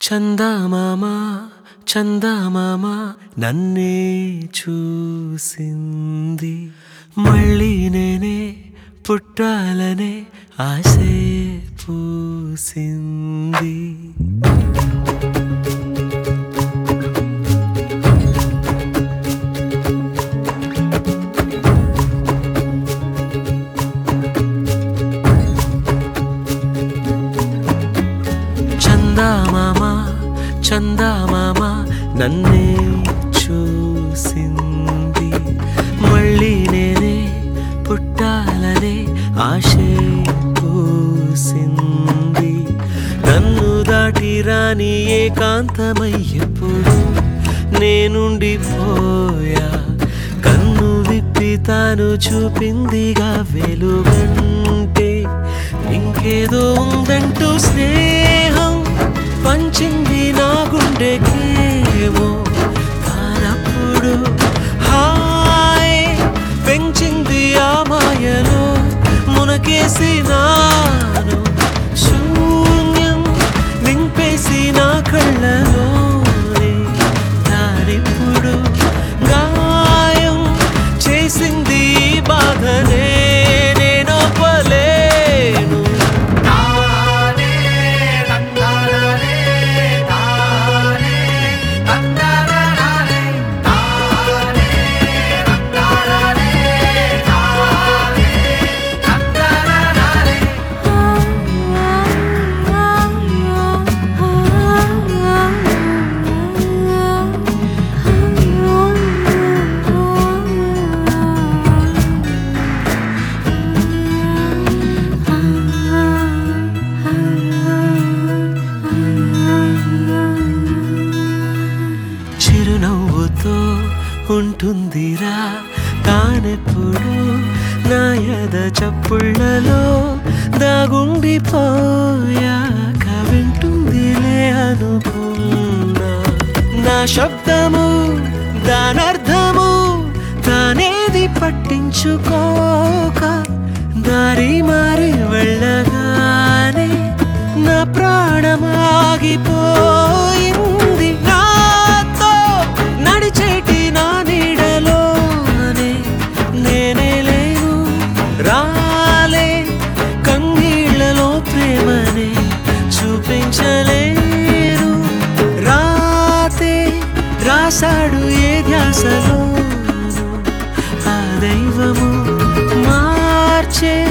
చందమామ చందమామ నన్నే చూసింది మళ్ళీ నేనే పుట్టాలనే ఆశే పూసింది చందమామ చందమామ నన్నే చూసింది మళ్ళీ నేనే పుట్టాలనే ఆశే పూసింది నన్ను దాటి రాని ఏకాంతమయ్యప్పుడు నేనుండిపోయా కన్ను విప్పి తాను చూపిందిగా వెలుగంటే ఇంకేదో ఉందంటూ స్నేహం పంచింది నా గుండెకేమో తానప్పుడు హాయ్ పెంచింది ఆ మాయలో మునకేసి నాను శూన్యం నింపేసి నా కళ్ళలోనే తానిప్పుడు గాయం చేసింది ఈ బాధనే నేను పలేను తానే తందననే తానే తందననే తానే తందననే తానే తందననే చిరునవ్వుతో ఉంటుందిరా తానెప్పుడు నా యద చప్పుళ్ళలో దాగుండిపోయాక వింటుందిలే అనుకున్నా నా శబ్దము దానర్థము తానేది పట్టించుకోక దారి మారి వెళ్ళగానే నా ప్రాణమాగిపోయింది నాతో నడిచేటి నా నీడలోనే నేనే లేను రాలే కన్నీళ్లలో ప్రేమనే చూపించలేను రాతే రాశాడు ఏ ధ్యాసలో ఆ దైవము మార్చే